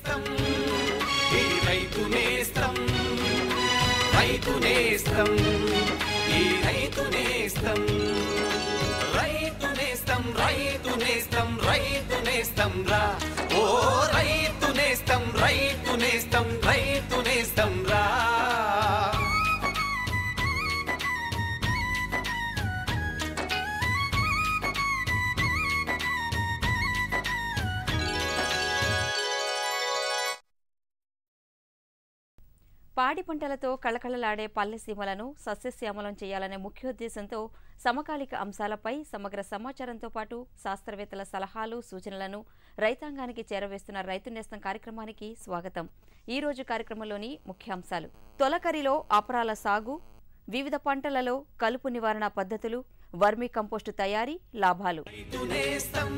నేస్తం ఈ రైతు నేస్తం రైతు నేస్తం ఈ రైతు నేస్తం రైతు నేస్తం రైతు నేస్తం రైతు నేస్తం రా ఓ రైతు నేస్తం రైతు నేస్తం రైతు నేస్తం రా పాడి పంటలతో కళకళలాడే పల్లె సీమలను సస్యశ్యామలం చేయాలనే ముఖ్యోద్దేశంతో సమకాలిక అంశాలపై సమగ్ర సమాచారంతో పాటు శాస్త్రవేత్తల సలహాలు సూచనలను రైతాంగానికి చేరవేస్తున్న రైతు నేస్తం కార్యక్రమానికి స్వాగతం ఈ రోజు కార్యక్రమంలోని ముఖ్యాంశాలు తొలకరిలో అపరాల సాగు వివిధ పంటలలో కలుపు నివారణ పద్ధతులు వర్మీ కంపోస్టు తయారీ లాభాలు రైతు నేస్తం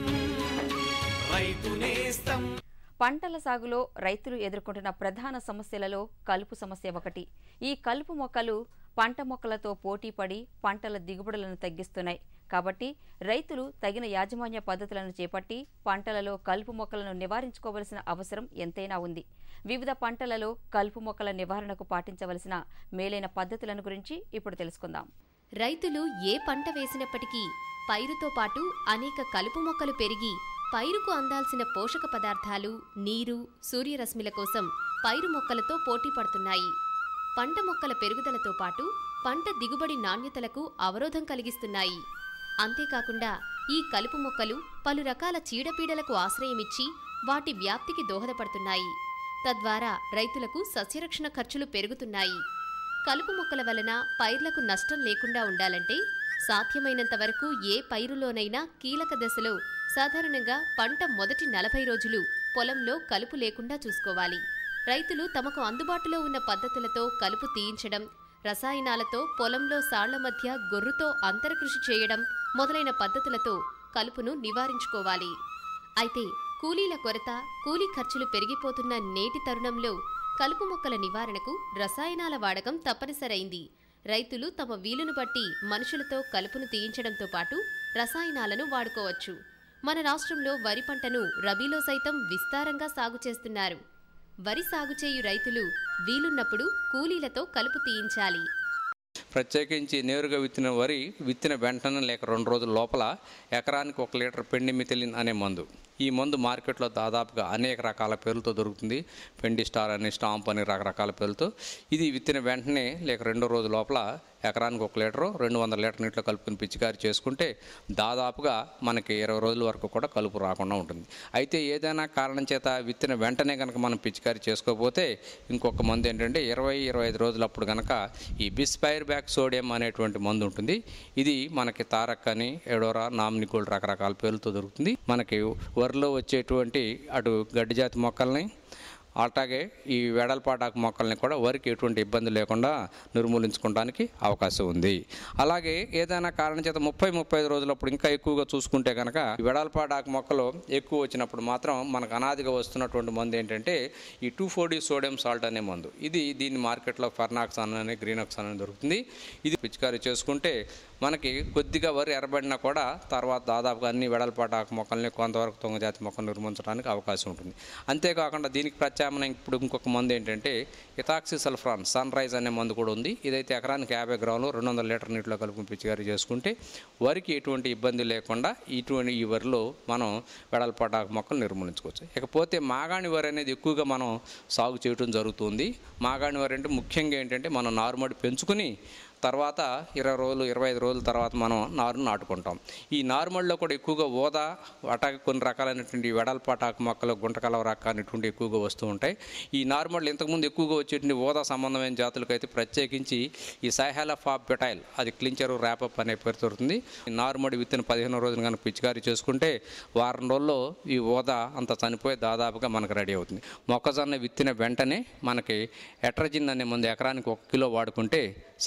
రైతు నేస్తం పంటల సాగులో రైతులు ఎదుర్కొంటున్న ప్రధాన సమస్యలలో కలుపు సమస్య ఒకటి ఈ కలుపు మొక్కలు పంట మొక్కలతో పోటీపడి పంటల దిగుబడులను తగ్గిస్తున్నాయి కాబట్టి రైతులు తగిన యాజమాన్య పద్ధతులను చేపట్టి పంటలలో కలుపు మొక్కలను నివారించుకోవలసిన అవసరం ఎంతైనా ఉంది వివిధ పంటలలో కలుపు మొక్కల నివారణకు పాటించవలసిన మేలైన పద్ధతులను గురించి ఇప్పుడు తెలుసుకుందాం రైతులు ఏ పంట వేసినప్పటికీ పైరుతో పాటు అనేక కలుపు మొక్కలు పెరిగి పైరుకు అందాల్సిన పోషక పదార్థాలు నీరు సూర్యరశ్మిల కోసం పైరు మొక్కలతో పోటీ పడుతున్నాయి పంట మొక్కల పెరుగుదలతో పాటు పంట దిగుబడి నాణ్యతలకు అవరోధం కలిగిస్తున్నాయి అంతేకాకుండా ఈ కలుపు మొక్కలు పలు రకాల చీడపీడలకు ఆశ్రయమిచ్చి వాటి వ్యాప్తికి దోహదపడుతున్నాయి తద్వారా రైతులకు సస్యరక్షణ ఖర్చులు పెరుగుతున్నాయి కలుపు మొక్కల వలన పైర్లకు నష్టం లేకుండా ఉండాలంటే సాధ్యమైనంత వరకు ఏ పైరులోనైనా కీలక దశలో సాధారణంగా పంట మొదటి నలభై రోజులు పొలంలో కలుపు లేకుండా చూసుకోవాలి రైతులు తమకు అందుబాటులో ఉన్న పద్ధతులతో కలుపు తీయించడం రసాయనాలతో పొలంలో సాళ్ల మధ్య గొర్రుతో అంతరకృషి చేయడం మొదలైన పద్ధతులతో కలుపును నివారించుకోవాలి అయితే కూలీల కొరత కూలీ ఖర్చులు పెరిగిపోతున్న నేటి తరుణంలో కలుపు మొక్కల నివారణకు రసాయనాల వాడకం తప్పనిసరైంది రైతులు తమ వీలును బట్టి మనుషులతో కలుపును తీయించడంతో పాటు రసాయనాలను వాడుకోవచ్చు మన రాష్ట్రంలో వరి పంటను రబీలో సైతం విస్తారంగా సాగు చేస్తున్నారు వరి సాగు చేయు రైతులు వీలున్నప్పుడు కూలీలతో కలుపు తీయించాలి ప్రత్యేకించి నేరుగా విత్తిన వరి విత్తిన వెంటనే లేక రెండు రోజుల లోపల ఎకరానికి ఒక లీటర్ పెండిమిథిలిన్ అనే మందు ఈ మందు మార్కెట్లో దాదాపుగా అనేక రకాల పేర్లతో దొరుకుతుంది పెండి స్టార్ అని స్టాంప్ అని రకరకాల పేర్లతో ఇది విత్తిన వెంటనే లేక రెండో రోజు లోపల ఎకరానికి ఒక లీటరు రెండు వందల లీటర్ నీటిలో కలుపుకొని పిచికారి చేసుకుంటే దాదాపుగా మనకి ఇరవై రోజుల వరకు కూడా కలుపు రాకుండా ఉంటుంది అయితే ఏదైనా కారణం చేత విత్తిన వెంటనే కనుక మనం పిచికారి చేసుకోకపోతే ఇంకొక మందు ఏంటంటే ఇరవై ఇరవై ఐదు రోజులప్పుడు కనుక ఈ బిస్పైర్ బ్యాక్ సోడియం అనేటువంటి మందు ఉంటుంది ఇది మనకి తారక్ అని ఎడోరా నామినికోల్ రకరకాల పేర్లతో దొరుకుతుంది మనకి వరిలో వచ్చేటువంటి అటు గడ్డి జాతి మొక్కల్ని అట్లాగే ఈ వెడల్పాటాకు మొక్కల్ని కూడా వరికి ఎటువంటి ఇబ్బంది లేకుండా నిర్మూలించుకోవడానికి అవకాశం ఉంది అలాగే ఏదైనా కారణం చేత ముప్పై ముప్పై ఐదు రోజులప్పుడు ఇంకా ఎక్కువగా చూసుకుంటే కనుక ఈ వెడల్పాటాకు మొక్కలు ఎక్కువ వచ్చినప్పుడు మాత్రం మనకు అనాదిగా వస్తున్నటువంటి మందు ఏంటంటే ఈ టూ ఫోర్ సోడియం సాల్ట్ అనే మందు ఇది దీన్ని మార్కెట్లో ఫర్నాక్సాన్ అని గ్రీనాక్సాన్ అని దొరుకుతుంది ఇది పిచికారీ చేసుకుంటే మనకి కొద్దిగా వరి ఎరబడినా కూడా తర్వాత దాదాపుగా అన్ని వెడల్పాటు ఆకు మొక్కల్ని కొంతవరకు తొంగజాతి మొక్కలు నిర్మించడానికి అవకాశం ఉంటుంది అంతేకాకుండా దీనికి ప్రత్యామ్నాయం ఇప్పుడు ఇంకొక మందు ఏంటంటే ఇథాక్సి సల్ఫ్రాన్ సన్ రైజ్ అనే మందు కూడా ఉంది ఇదైతే ఎకరానికి యాభై గ్రాములు రెండు వందల లీటర్ నీటిలో కలుపుకుని పిచికారీ చేసుకుంటే వరికి ఎటువంటి ఇబ్బంది లేకుండా ఇటువంటి ఈ వరిలో మనం వెడల్పాటు ఆకు మొక్కలు నిర్మూలించుకోవచ్చు ఇకపోతే మాగాణి వరి అనేది ఎక్కువగా మనం సాగు చేయడం జరుగుతుంది మాగాణి వరి అంటే ముఖ్యంగా ఏంటంటే మనం నారుమడి పెంచుకుని తర్వాత ఇరవై రోజులు ఇరవై ఐదు రోజుల తర్వాత మనం నారును నాటుకుంటాం ఈ నారుమడిలో కూడా ఎక్కువగా ఓదా అటాక్ కొన్ని రకాలైనటువంటి వెడల్పాటాకు మొక్కలు గుంటకలవ రక అనేటువంటి ఎక్కువగా వస్తూ ఉంటాయి ఈ నారుమడులు ఇంతకుముందు ఎక్కువగా వచ్చేటువంటి ఓదా సంబంధమైన జాతులకైతే ప్రత్యేకించి ఈ సైహాల ఫాప్ బెటైల్ అది క్లించరు ర్యాపప్ అనే పేరు దొరుకుతుంది ఈ నారుమడి విత్తిన పదిహేను రోజులు కనుక పిచికారీ చేసుకుంటే వారం రోజుల్లో ఈ ఓదా అంత చనిపోయి దాదాపుగా మనకు రెడీ అవుతుంది మొక్కజొన్న విత్తిన వెంటనే మనకి ఎట్రజిన్ అనే మందు ఎకరానికి ఒక కిలో వాడుకుంటే సరిపోతుంది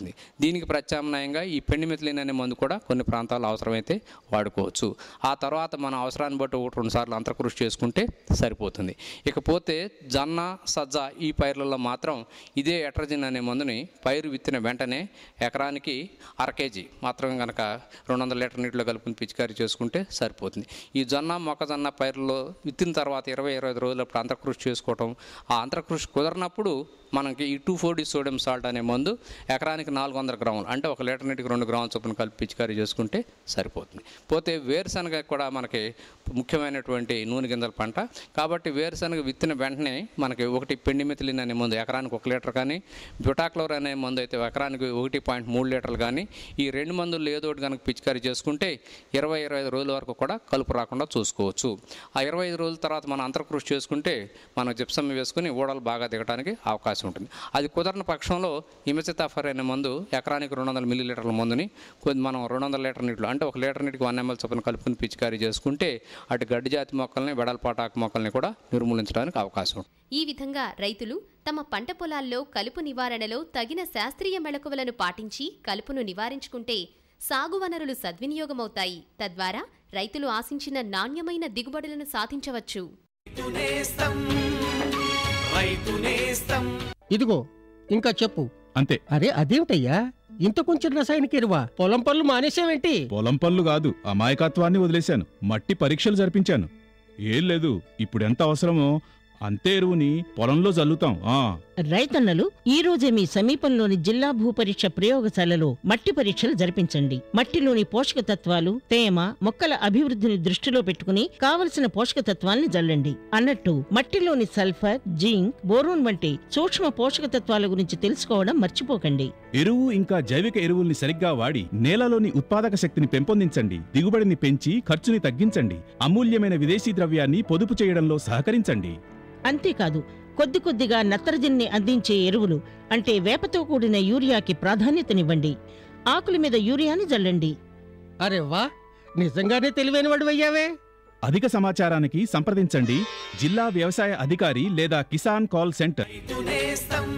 అవుతుంది దీనికి ప్రత్యామ్నాయంగా ఈ పెండిమిథిలిన్ అనే మందు కూడా కొన్ని ప్రాంతాల్లో అవసరమైతే వాడుకోవచ్చు ఆ తర్వాత మన అవసరాన్ని బట్టి ఒకటి రెండు సార్లు అంతర్కృషి చేసుకుంటే సరిపోతుంది ఇకపోతే జొన్న సజ్జ ఈ పైర్లలో మాత్రం ఇదే ఎట్రజిన్ అనే మందుని పైరు విత్తిన వెంటనే ఎకరానికి అర కేజీ మాత్రమే కనుక రెండు వందల లీటర్ నీటిలో కలుపుకుని పిచికారీ చేసుకుంటే సరిపోతుంది ఈ జొన్న మొక్కజొన్న పైర్లలో విత్తిన తర్వాత ఇరవై ఇరవై ఐదు రోజులప్పుడు అంతర్కృషి చేసుకోవటం ఆ అంతర్కృషి కుదరినప్పుడు మనకి ఈ టూ ఫోర్ సోడియం సాల్ట్ అనే మందు ఎకరానికి నాలుగు వందల గ్రాములు అంటే ఒక లీటర్ నీటికి రెండు గ్రాముల చొప్పున కలిపి పిచికారీ చేసుకుంటే సరిపోతుంది పోతే వేరుశనగ కూడా మనకి ముఖ్యమైనటువంటి నూనె గింజల పంట కాబట్టి వేరుశనగ విత్తిన వెంటనే మనకి ఒకటి పెండిమిథిలిన్ అనే మందు ఎకరానికి ఒక లీటర్ కానీ బ్యూటాక్లోర్ అనే మందు అయితే ఎకరానికి ఒకటి పాయింట్ మూడు లీటర్లు కానీ ఈ రెండు మందులు ఏదో ఒకటి కనుక పిచికారీ చేసుకుంటే ఇరవై ఇరవై ఐదు రోజుల వరకు కూడా కలుపు రాకుండా చూసుకోవచ్చు ఆ ఇరవై ఐదు రోజుల తర్వాత మనం అంతర్కృషి చేసుకుంటే మనం జిప్సమ్ వేసుకుని ఊడలు బాగా దిగడానికి అవకాశం ఉంటుంది అది కుదరని పక్షంలో ఇమిసితాఫర్ అనే మందు ఎకరానికి రెండు వందల మిల్లీ లీటర్ల మందుని కొద్ది మనం రెండు వందల లీటర్ నీటిలో అంటే ఒక లీటర్ నీటికి వన్ ఎంఎల్ చొప్పున కలుపుకుని పిచికారీ చేసుకుంటే అటు గడ్డి జాతి మొక్కల్ని వెడల్పాటాకు మొక్కల్ని కూడా నిర్మూలించడానికి అవకాశం ఉంటుంది ఈ విధంగా రైతులు తమ పంట పొలాల్లో కలుపు నివారణలో తగిన శాస్త్రీయ మెళకువలను పాటించి కలుపును నివారించుకుంటే సాగు వనరులు సద్వినియోగమవుతాయి తద్వారా రైతులు ఆశించిన నాణ్యమైన దిగుబడులను సాధించవచ్చు రైతు నేస్తం రైతు నేస్తం ఇదిగో ఇంకా చెప్పు అంతే అరే అదేమిటయ్యా ఇంత కొంచెం రసాయనిక ఎరువా పొలం పనులు మానేసావేంటి పొలం పనులు కాదు అమాయకత్వాన్ని వదిలేశాను మట్టి పరీక్షలు జరిపించాను ఏం లేదు ఇప్పుడు ఎంత అవసరమో అంతే ఎరువుని పొలంలో జల్లుతాం ఆ రైతన్నలు ఈ రోజే మీ సమీపంలోని జిల్లా భూపరీక్ష ప్రయోగశాలలో మట్టి పరీక్షలు జరిపించండి మట్టిలోని పోషక తత్వాలు తేమ మొక్కల అభివృద్ధిని దృష్టిలో పెట్టుకుని కావలసిన పోషక తత్వాల్ని జల్లండి అన్నట్టు మట్టిలోని సల్ఫర్ జింక్ బోరోన్ వంటి సూక్ష్మ పోషక తత్వాల గురించి తెలుసుకోవడం మర్చిపోకండి ఎరువు ఇంకా జైవిక ఎరువుల్ని సరిగ్గా వాడి నేలలోని ఉత్పాదక శక్తిని పెంపొందించండి దిగుబడిని పెంచి ఖర్చుని తగ్గించండి అమూల్యమైన విదేశీ ద్రవ్యాన్ని పొదుపు చేయడంలో సహకరించండి అంతేకాదు కొద్ది కొద్దిగా నత్రజనిని అందించే ఎరువులు అంటే వేపతో కూడిన యూరియాకి ప్రాధాన్యతనివ్వండి ఆకుల మీద యూరియాని జల్లండి అరే వా నిజంగానే తెలివైన వాడు అయ్యావే అధిక సమాచారానికి సంప్రదించండి జిల్లా వ్యవసాయ అధికారి లేదా కిసాన్ కాల్ సెంటర్ రైతు నేస్తం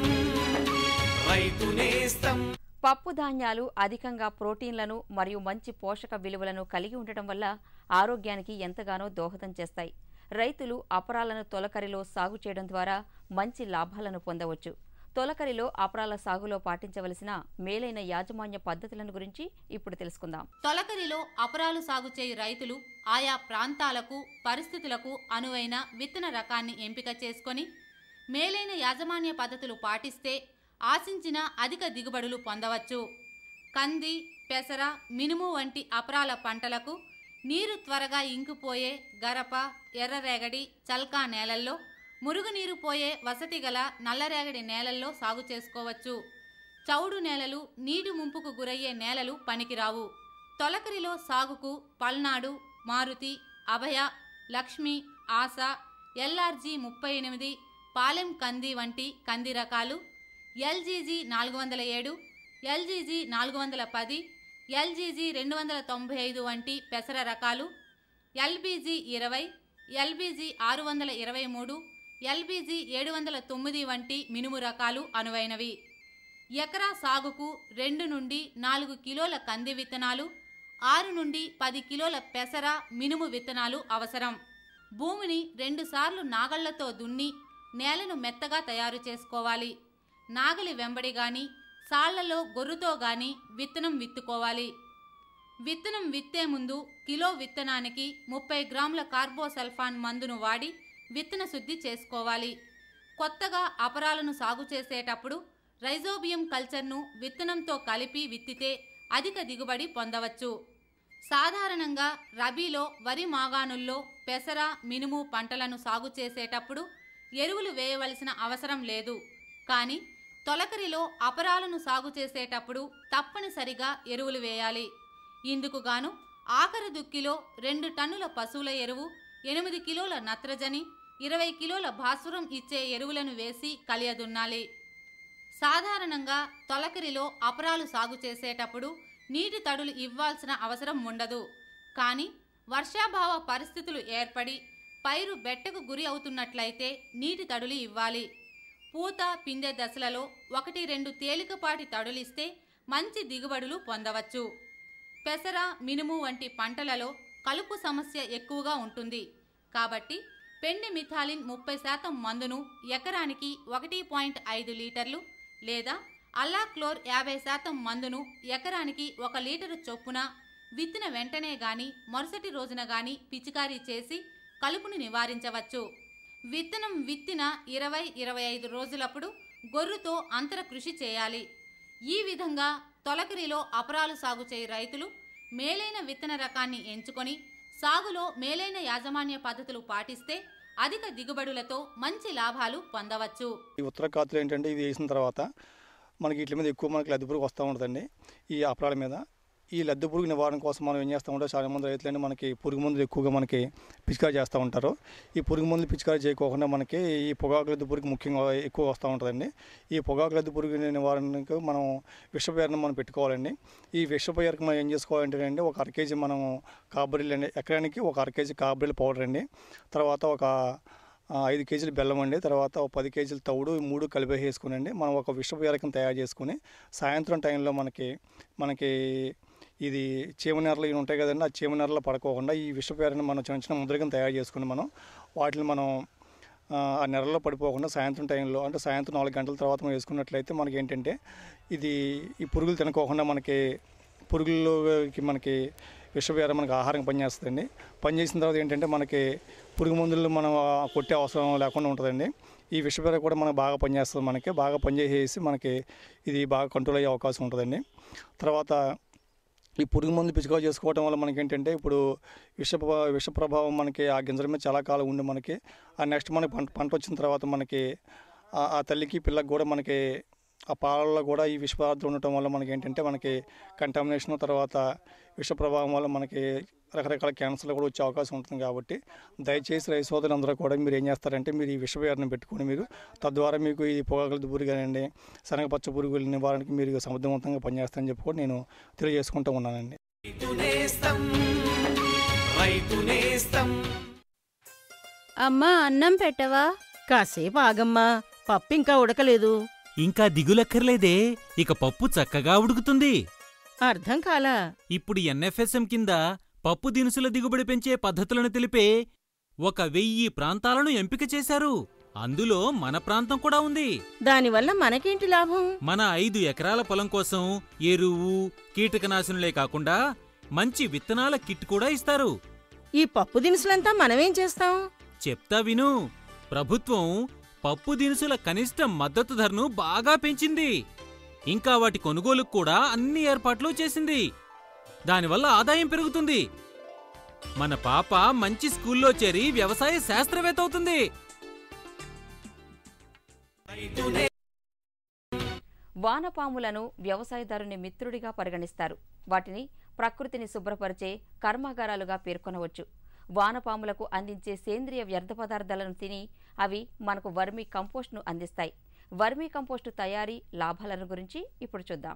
రైతు నేస్తం పప్పు ధాన్యాలు అధికంగా ప్రోటీన్లను మరియు మంచి పోషక విలువలను కలిగి ఉండటం వల్ల ఆరోగ్యానికి ఎంతగానో దోహదం చేస్తాయి రైతులు అపరాలను తొలకరిలో సాగు చేయడం ద్వారా మంచి లాభాలను పొందవచ్చు తొలకరిలో అపరాల సాగులో పాటించవలసిన మేలైన యాజమాన్య పద్ధతులను గురించి ఇప్పుడు తెలుసుకుందాం తొలకరిలో అపరాలు సాగు చేయు రైతులు ఆయా ప్రాంతాలకు పరిస్థితులకు అనువైన విత్తన రకాన్ని ఎంపిక చేసుకొని మేలైన యాజమాన్య పద్ధతులు పాటిస్తే ఆశించిన అధిక దిగుబడులు పొందవచ్చు కంది పెసర మినుము వంటి అపరాల పంటలకు నీరు త్వరగా ఇంకిపోయే గరప ఎర్రరేగడి చల్కా నేలల్లో మురుగునీరు పోయే వసతి గల నల్లరేగడి నేలల్లో సాగు చేసుకోవచ్చు చౌడు నేలలు నీటి ముంపుకు గురయ్యే నేలలు పనికిరావు తొలకరిలో సాగుకు పల్నాడు మారుతి అభయ లక్ష్మి ఆశ ఎల్ఆర్జీ ముప్పై ఎనిమిది పాలెం కంది వంటి కంది రకాలు ఎల్జీజీ నాలుగు వందల ఏడు ఎల్జీజీ నాలుగు వందల పది ఎల్జీజీ రెండు వందల తొంభై ఐదు వంటి పెసర రకాలు ఎల్బీజీ ఇరవై ఎల్బీజీ ఆరు వందల ఇరవై మూడు ఎల్బీజీ ఏడు వందల తొమ్మిది వంటి మినుము రకాలు అనువైనవి ఎకరా సాగుకు రెండు నుండి నాలుగు కిలోల కంది విత్తనాలు ఆరు నుండి పది కిలోల పెసర మినుము విత్తనాలు అవసరం భూమిని రెండుసార్లు నాగళ్లతో దున్ని నేలను మెత్తగా తయారు చేసుకోవాలి నాగలి వెంబడి గాని సాళ్లలో గొర్రుతో గాని విత్తనం విత్తుకోవాలి విత్తనం విత్తే ముందు కిలో విత్తనానికి ముప్పై గ్రాముల కార్బోసల్ఫాన్ మందును వాడి విత్తన శుద్ధి చేసుకోవాలి కొత్తగా అపరాలను సాగు చేసేటప్పుడు రైజోబియం కల్చర్ను విత్తనంతో కలిపి విత్తితే అధిక దిగుబడి పొందవచ్చు సాధారణంగా రబీలో వరి మాగాణుల్లో పెసర మినుము పంటలను సాగు చేసేటప్పుడు ఎరువులు వేయవలసిన అవసరం లేదు కానీ తొలకరిలో అపరాలను సాగు చేసేటప్పుడు తప్పనిసరిగా ఎరువులు వేయాలి ఇందుకు గాను ఆఖరి దుక్కిలో రెండు టన్నుల పశువుల ఎరువు ఎనిమిది కిలోల నత్రజని ఇరవై కిలోల భాస్వరం ఇచ్చే ఎరువులను వేసి కలియదున్నాలి సాధారణంగా తొలకరిలో అపరాలు సాగు చేసేటప్పుడు నీటి తడులు ఇవ్వాల్సిన అవసరం ఉండదు కానీ వర్షాభావ పరిస్థితులు ఏర్పడి పైరు బెట్టకు గురి అవుతున్నట్లయితే నీటి తడులు ఇవ్వాలి పూత పిందె దశలలో ఒకటి రెండు తేలికపాటి తడులిస్తే మంచి దిగుబడులు పొందవచ్చు పెసర మినుము వంటి పంటలలో కలుపు సమస్య ఎక్కువగా ఉంటుంది కాబట్టి పెండి మిథాలిన్ ముప్పై శాతం మందును ఎకరానికి ఒకటి పాయింట్ ఐదు లీటర్లు లేదా అల్లాక్లోర్ యాభై శాతం మందును ఎకరానికి ఒక లీటరు చొప్పున విత్తిన వెంటనే గాని మరుసటి రోజున గాని పిచికారీ చేసి కలుపును నివారించవచ్చు విత్తనం విత్తిన ఇరవై ఇరవై ఐదు రోజులప్పుడు గొర్రుతో అంతర కృషి చేయాలి ఈ విధంగా తొలకరిలో అపరాలు సాగు చేయ రైతులు మేలైన విత్తన రకాన్ని ఎంచుకొని సాగులో మేలైన యాజమాన్య పద్ధతులు పాటిస్తే అధిక దిగుబడులతో మంచి లాభాలు పొందవచ్చు ఈ ఉత్తర కాతులు ఏంటంటే ఇది వేసిన తర్వాత మనకి వీటి మీద ఎక్కువ మనకి లద్దె పురుగు వస్తూ ఉంటుందండి ఈ అపరాల మీద ఈ లద్దె పురుగు నివారణ కోసం మనం ఏం చేస్తూ ఉంటాం చాలా మంది రైతులంటే మనకి పురుగు మందులు ఎక్కువగా మనకి పిచికారీ చేస్తూ ఉంటారు ఈ పురుగు మందులు పిచికారీ చేయకోకుండా మనకి ఈ పొగాకు లద్దె పురుగు ముఖ్యంగా ఎక్కువ వస్తూ ఉంటుందండి ఈ పొగాకు లద్దె పురుగు నివారణకు మనం విషపేరణ మనం పెట్టుకోవాలండి ఈ విషపేరకు మనం ఏం చేసుకోవాలంటే అండి ఒక అర కేజీ మనం కాబరిల్ అండి ఎకరానికి ఒక అర కేజీ కాబరిల్ పౌడర్ అండి తర్వాత ఒక ఆ, ఐదు కేజీలు బెల్లం అండి తర్వాత ఒక పది కేజీలు తౌడు ఈ మూడు కలిపి వేసుకునండి మనం ఒక విషపేరకం తయారు చేసుకుని సాయంత్రం టైంలో మనకి మనకి ఇది చీమనెరలు ఇవి ఉంటాయి కదండి ఆ చీమనెరలు పడుకోకుండా ఈ విషపేరని మనం చిన్న చిన్న ముద్రకం తయారు చేసుకుని మనం వాటిని మనం ఆ, ఆ నెరల్లో పడిపోకుండా సాయంత్రం టైంలో అంటే సాయంత్రం నాలుగు గంటల తర్వాత మనం వేసుకున్నట్లయితే మనకి ఏంటంటే ఇది ఈ పురుగులు తినకోకుండా మనకి పురుగులకి మనకి విషపేర మనకి ఆహారం పనిచేస్తుందండి పనిచేసిన తర్వాత ఏంటంటే మనకి పురుగు మందులు మనం ఆ, కొట్టే అవసరం లేకుండా ఉంటుందండి ఈ విషపేర కూడా మనకు బాగా పనిచేస్తుంది మనకి బాగా పనిచేసేసి మనకి ఇది బాగా కంట్రోల్ అయ్యే అవకాశం ఉంటుందండి తర్వాత ఈ పురుగు మందు పిచికారీ చేసుకోవడం వల్ల మనకి ఏంటంటే ఇప్పుడు విష విష ప్రభావం మనకి ఆ గింజల మీద చాలా కాలం ఉండి మనకి ఆ నెక్స్ట్ మనకి పంట పంట వచ్చిన తర్వాత మనకి ఆ ఆ తల్లికి పిల్లకి కూడా మనకి ఆ పాలల్లో కూడా ఈ విష పదార్థాలు ఉండటం వల్ల మనకి ఏంటంటే మనకి కంటామినేషన్ తర్వాత విష ప్రభావం వల్ల మనకి రకరకాల క్యాన్సర్లు కూడా వచ్చే అవకాశం ఉంటుంది కాబట్టి దయచేసి రైతు సోదరులందరూ కూడా మీరు ఏం చేస్తారంటే మీరు ఈ విషవేరణ పెట్టుకొని మీరు తద్వారా మీకు ఈ పొగాకుల పురుగు కానివ్వండి శనగపచ్చ పురుగుల నివారణకి మీరు సమర్థవంతంగా పనిచేస్తారని చెప్పి కూడా నేను తెలియజేసుకుంటూ ఉన్నానండి రైతు నేస్తం రైతు నేస్తం అమ్మా అన్నం పెట్టవా కాసేపు ఆగమ్మా పప్పు ఇంకా ఉడకలేదు ఇంకా దిగులక్కర్లేదే ఇక పప్పు చక్కగా ఉడుకుతుంది అర్థం కాలా ఇప్పుడు ఎన్ఎఫ్ఎస్ఎం కింద పప్పు దినుసుల దిగుబడి పెంచే పద్ధతులను తెలిపే ఒక వెయ్యి ప్రాంతాలను ఎంపిక చేశారు అందులో మన ప్రాంతం కూడా ఉంది దానివల్ల మనకేంటి లాభం మన ఐదు ఎకరాల పొలం కోసం ఎరువు కీటకనాశనులే కాకుండా మంచి విత్తనాల కిట్ కూడా ఇస్తారు ఈ పప్పు దినుసులంతా మనమేం చేస్తాం చెప్తా విను ప్రభుత్వం పప్పు దినుసుల కనిష్ట మద్దతు ధరను బాగా పెంచింది ఇంకా వాటి కొనుగోలుకు కూడా అన్ని ఏర్పాట్లు చేసింది దానివల్ల ఆదాయం పెరుగుతుంది మన పాప మంచి స్కూల్లో చేరి వ్యవసాయ శాస్త్రవేత్త అవుతుంది వానపాములను వ్యవసాయదారుని మిత్రుడిగా పరిగణిస్తారు వాటిని ప్రకృతిని శుభ్రపరిచే కర్మాగారాలుగా పేర్కొనవచ్చు వానపాములకు అందించే సేంద్రియ వ్యర్థ పదార్థాలను తిని అవి మనకు వర్మీ కంపోస్ట్ను అందిస్తాయి వర్మీ కంపోస్టు తయారీ లాభాలను గురించి ఇప్పుడు చూద్దాం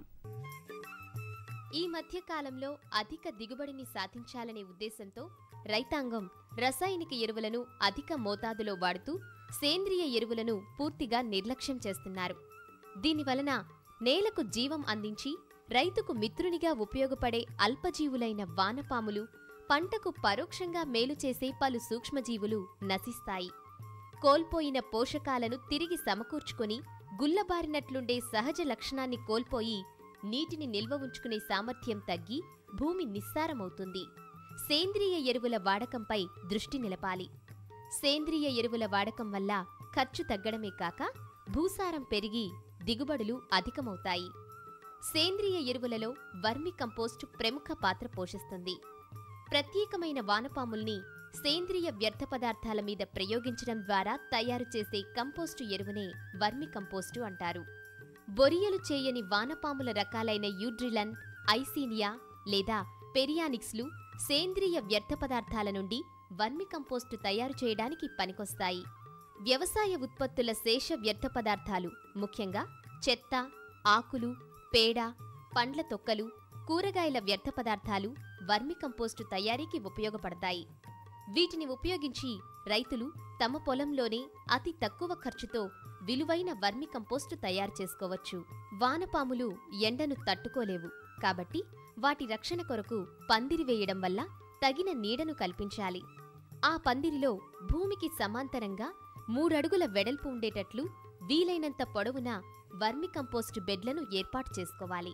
ఈ మధ్య కాలంలో అధిక దిగుబడిని సాధించాలనే ఉద్దేశంతో రైతాంగం రసాయనిక ఎరువులను అధిక మోతాదులో వాడుతూ సేంద్రియ ఎరువులను పూర్తిగా నిర్లక్ష్యం చేస్తున్నారు దీనివలన నేలకు జీవం అందించి రైతుకు మిత్రునిగా ఉపయోగపడే అల్పజీవులైన వానపాములు పంటకు పరోక్షంగా మేలు చేసే పలు సూక్ష్మజీవులు నశిస్తాయి కోల్పోయిన పోషకాలను తిరిగి సమకూర్చుకొని గుల్లబారినట్లుండే సహజ లక్షణాన్ని కోల్పోయి నీటిని నిల్వ ఉంచుకునే సామర్థ్యం తగ్గి భూమి నిస్సారమవుతుంది సేంద్రియ ఎరువుల వాడకంపై దృష్టి నిలపాలి సేంద్రియ ఎరువుల వాడకం వల్ల ఖర్చు తగ్గడమే కాక భూసారం పెరిగి దిగుబడులు అధికమవుతాయి సేంద్రియ ఎరువులలో వర్మి కంపోస్ట్ ప్రముఖ పాత్ర పోషిస్తుంది ప్రత్యేకమైన వానపాముల్ని సేంద్రియ వ్యర్థ పదార్థాల మీద ప్రయోగించడం ద్వారా తయారు చేసే కంపోస్టు ఎరువునే వర్మి కంపోస్టు అంటారు బొరియలు చేయని వానపాముల రకాలైన యూడ్రిలన్ ఐసీనియా లేదా పెరియానిక్స్లు సేంద్రియ వ్యర్థ పదార్థాల నుండి వర్మి కంపోస్టు తయారు చేయడానికి పనికొస్తాయి వ్యవసాయ ఉత్పత్తుల శేష వ్యర్థ పదార్థాలు ముఖ్యంగా చెత్త ఆకులు పేడ పండ్ల తొక్కలు కూరగాయల వ్యర్థ పదార్థాలు వర్మి కంపోస్టు తయారీకి ఉపయోగపడతాయి వీటిని ఉపయోగించి రైతులు తమ పొలంలోనే అతి తక్కువ ఖర్చుతో విలువైన వర్మి కంపోస్టు తయారు చేసుకోవచ్చు వానపాములు ఎండను తట్టుకోలేవు కాబట్టి వాటి రక్షణ కొరకు పందిరి వేయడం వల్ల తగిన నీడను కల్పించాలి ఆ పందిరిలో భూమికి సమాంతరంగా మూడడుగుల వెడల్పు ఉండేటట్లు వీలైనంత పొడవున వర్మి కంపోస్టు బెడ్లను ఏర్పాటు చేసుకోవాలి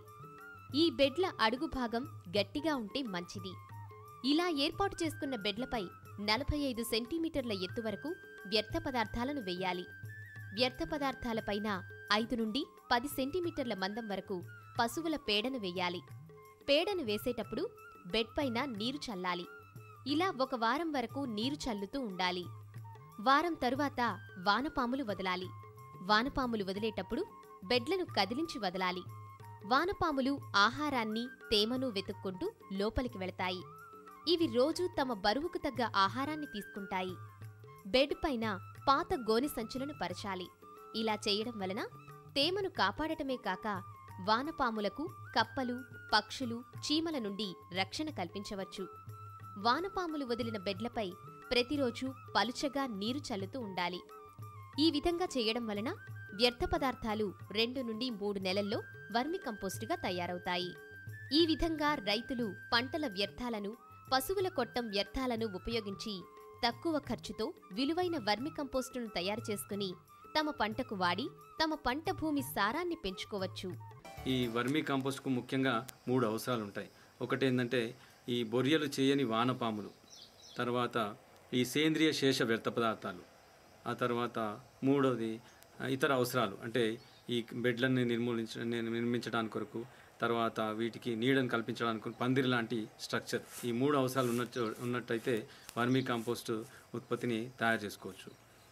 ఈ బెడ్ల అడుగు భాగం గట్టిగా ఉంటే మంచిది ఇలా ఏర్పాటు చేసుకున్న బెడ్లపై నలభై ఐదు సెంటీమీటర్ల ఎత్తు వరకు వ్యర్థ పదార్థాలను వెయ్యాలి వ్యర్థ పదార్థాలపైన ఐదు నుండి పది సెంటీమీటర్ల మందం వరకు పశువుల పేడను వెయ్యాలి పేడను వేసేటప్పుడు బెడ్ పైన నీరు చల్లాలి ఇలా ఒక వారం వరకు నీరు చల్లుతూ ఉండాలి వారం తరువాత వానపాములు వదలాలి వానపాములు వదిలేటప్పుడు బెడ్లను కదిలించి వదలాలి వానపాములు ఆహారాన్ని తేమను వెతుక్కుంటూ లోపలికి వెళతాయి ఇవి రోజూ తమ బరువుకు తగ్గ ఆహారాన్ని తీసుకుంటాయి బెడ్ పైన పాత గోనె సంచులను పరచాలి ఇలా చేయడం వలన తేమను కాపాడటమే కాక వానపాములకు కప్పలు పక్షులు చీమల నుండి రక్షణ కల్పించవచ్చు వానపాములు వదిలిన బెడ్లపై ప్రతిరోజు పలుచగా నీరు చల్లుతూ ఉండాలి ఈ విధంగా చేయడం వలన వ్యర్థ పదార్థాలు రెండు నుండి మూడు నెలల్లో వర్మి కంపోస్టుగా తయారవుతాయి ఈ విధంగా రైతులు పంటల వ్యర్థాలను పశువుల కొట్టం వ్యర్థాలను ఉపయోగించి తక్కువ ఖర్చుతో విలువైన వర్మి కంపోస్టును తయారు చేసుకుని తమ పంటకు వాడి తమ పంట భూమి సారాన్ని పెంచుకోవచ్చు ఈ వర్మీ కాంపోస్ట్కు ముఖ్యంగా మూడు అవసరాలు ఉంటాయి ఒకటి ఏంటంటే ఈ బొరియలు చేయని వానపాములు తర్వాత ఈ సేంద్రియ శేష వ్యర్థ పదార్థాలు ఆ తర్వాత మూడవది ఆ, ఇతర అవసరాలు అంటే ఈ బెడ్లని నిర్మూలించ ని- నిర్మించడానికి కొరకు తర్వాత వీటికి నీడను కల్పించడానికి పందిరి లాంటి స్ట్రక్చర్ ఈ మూడు అవసరాలు ఉన్నట్టు ఉన్నట్టయితే వర్మీ కాంపోస్ట్ ఉత్పత్తిని తయారు చేసుకోవచ్చు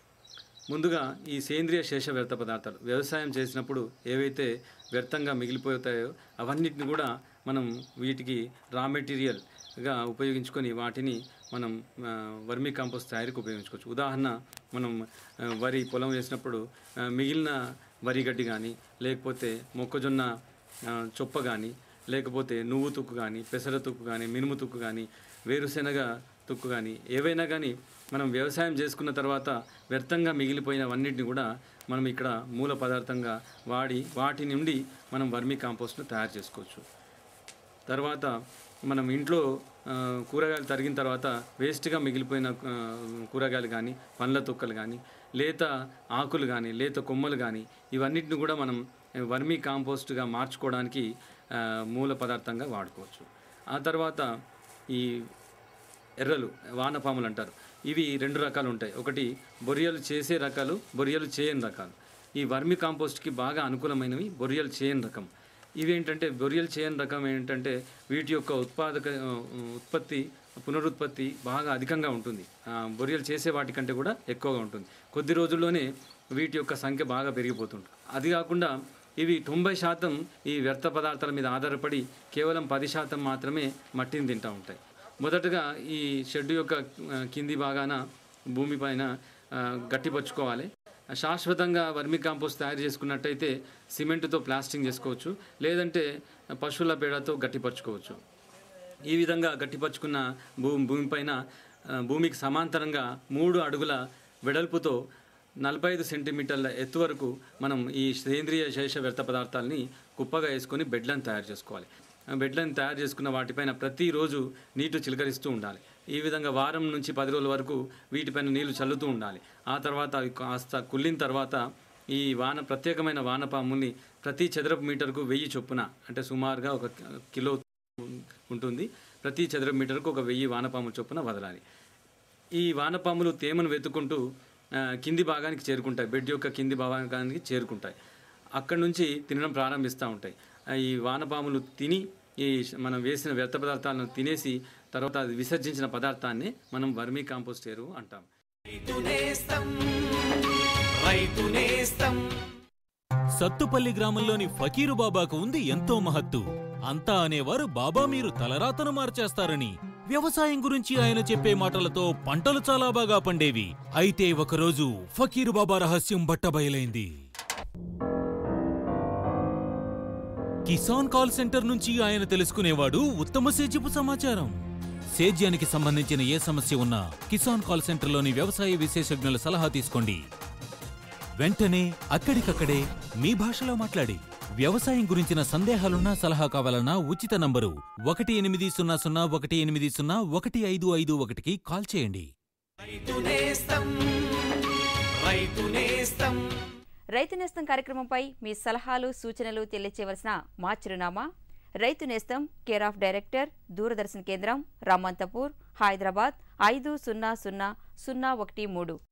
ముందుగా ఈ సేంద్రియ శేష వ్యర్థ పదార్థాలు వ్యవసాయం చేసినప్పుడు ఏవైతే వ్యర్థంగా మిగిలిపోతాయో అవన్నిటిని కూడా మనం వీటికి రా మెటీరియల్గా ఉపయోగించుకొని వాటిని మనం ఆ, వర్మీ కాంపోస్ట్ తయారీకి ఉపయోగించుకోవచ్చు ఉదాహరణ మనం ఆ, వరి పొలం వేసినప్పుడు ఆ, మిగిలిన వరి గడ్డి కానీ లేకపోతే మొక్కజొన్న ఆ, చొప్ప కానీ లేకపోతే నువ్వు తుక్కు కానీ పెసర తుక్కు కానీ మినుము తుక్కు కానీ వేరుశెనగ తుక్కు కానీ ఏవైనా కానీ మనం వ్యవసాయం చేసుకున్న తర్వాత వ్యర్థంగా మిగిలిపోయినవన్నిటిని కూడా మనం ఇక్కడ మూల పదార్థంగా వాడి వాటి నుండి మనం వర్మీ కాంపోస్ట్ను తయారు చేసుకోవచ్చు తర్వాత మనం ఇంట్లో ఆ, కూరగాయలు తరిగిన తర్వాత వేస్ట్గా మిగిలిపోయిన ఆ, కూరగాయలు కానీ పండ్ల తొక్కలు కానీ లేత ఆకులు కానీ లేత కొమ్మలు కానీ ఇవన్నిటిని కూడా మనం వర్మీ కాంపోస్ట్గా మార్చుకోవడానికి ఆ, మూల పదార్థంగా వాడుకోవచ్చు ఆ తర్వాత ఈ ఎర్రలు వానపాములు అంటారు ఇవి రెండు రకాలు ఉంటాయి ఒకటి బొరియలు చేసే రకాలు బొరియలు చేయని రకాలు ఈ వర్మి కాంపోస్ట్కి బాగా అనుకూలమైనవి బొరియలు చేయని రకం ఇవి ఏంటంటే బొరియలు చేయని రకం ఏంటంటే వీటి యొక్క ఉత్పాదక ఆ, ఉత్పత్తి పునరుత్పత్తి బాగా అధికంగా ఉంటుంది ఆ, బొరియలు చేసే వాటికంటే కూడా ఎక్కువగా ఉంటుంది కొద్ది రోజుల్లోనే వీటి యొక్క సంఖ్య బాగా పెరిగిపోతుంటుంది అది కాకుండా ఇవి తొంభై శాతం ఈ వ్యర్థ పదార్థాల మీద ఆధారపడి కేవలం పది శాతం మాత్రమే మట్టిని తింటూ ఉంటాయి మొదటగా ఈ షెడ్ యొక్క ఆ, కింది భాగాన భూమిపైన ఆ, గట్టిపరుచుకోవాలి శాశ్వతంగా వర్మి కాంపోస్ట్ తయారు చేసుకున్నట్టయితే సిమెంటుతో ప్లాస్టింగ్ చేసుకోవచ్చు లేదంటే పశువుల పేడతో గట్టిపరుచుకోవచ్చు ఈ విధంగా గట్టిపరుచుకున్న భూ భూమిపైన ఆ, భూమికి సమాంతరంగా మూడు అడుగుల వెడల్పుతో నలభై ఐదు సెంటీమీటర్ల ఎత్తు వరకు మనం ఈ సేంద్రియ శేష వ్యర్థ పదార్థాలని కుప్పగా వేసుకొని బెడ్లను తయారు చేసుకోవాలి ఆ బెడ్లను తయారు చేసుకున్న వాటిపైన ప్రతిరోజు నీటు చిలకరిస్తూ ఉండాలి ఈ విధంగా వారం నుంచి పది రోజుల వరకు వీటిపైన నీళ్లు చల్లుతూ ఉండాలి ఆ తర్వాత అవి కాస్త కుళ్ళిన తర్వాత ఈ వాన ప్రత్యేకమైన వానపాముల్ని ప్రతి చదరపు మీటర్కు వెయ్యి చొప్పున అంటే సుమారుగా ఒక కిలో ఉంటుంది ప్రతి చదరపు మీటర్కు ఒక వెయ్యి వానపాముల చొప్పున వదలాలి ఈ వానపాములు తేమను వెతుక్కుంటూ ఆ, కింది భాగానికి చేరుకుంటాయి బెడ్ యొక్క కింది భాగానికి చేరుకుంటాయి అక్కడి నుంచి తినడం ప్రారంభిస్తూ ఉంటాయి ఆ, ఈ వానపాములు తిని ఈ మనం వేసిన వ్యర్థ పదార్థాలను తినేసి తర్వాత అది విసర్జించిన పదార్థాన్ని మనం వర్మీ కాంపోస్ట్ ఎరువు అంటాం రైతునేస్తం రైతునేస్తం సత్తుపల్లి గ్రామంలోని ఫకీరు బాబాకు ఉంది ఎంతో మహత్తు అంతా అనేవారు బాబా మీరు తలరాతను మార్చేస్తారని వ్యవసాయం గురించి ఆయన చెప్పే మాటలతో పంటలు చాలా బాగా పండేవి అయితే ఒకరోజు ఫకీరు బాబా రహస్యం బట్టబయలైంది కిసాన్ కాల్ సెంటర్ నుంచి ఆయన తెలుసుకునేవాడు ఉత్తమ సేద్యపు సమాచారం సేద్యానికి సంబంధించిన ఏ సమస్య ఉన్నా కిసాన్ కాల్ సెంటర్లోని వ్యవసాయ విశేషజ్ఞుల సలహా తీసుకోండి వెంటనే అక్కడికక్కడే మీ భాషలో మాట్లాడి వ్యవసాయం గురించిన సందేహాలున్నా సలహా కావాలన్నా ఉచిత నంబరు ఒకటి ఎనిమిది సున్నా సున్నా ఒకటి ఎనిమిది సున్నా ఒకటి ఐదు ఐదు ఒకటికి కాల్ చేయండి రైతు నేస్తం రైతు నేస్తం రైతు నేస్తం కార్యక్రమంపై మీ సలహాలు సూచనలు తెలియచేయవలసిన మా చిరునామా రైతు నేస్తం కేర్ ఆఫ్ డైరెక్టర్ దూరదర్శన్ కేంద్రం రామంతపూర్ హైదరాబాద్ ఐదు సున్నా సున్నా సున్నా ఒకటి మూడు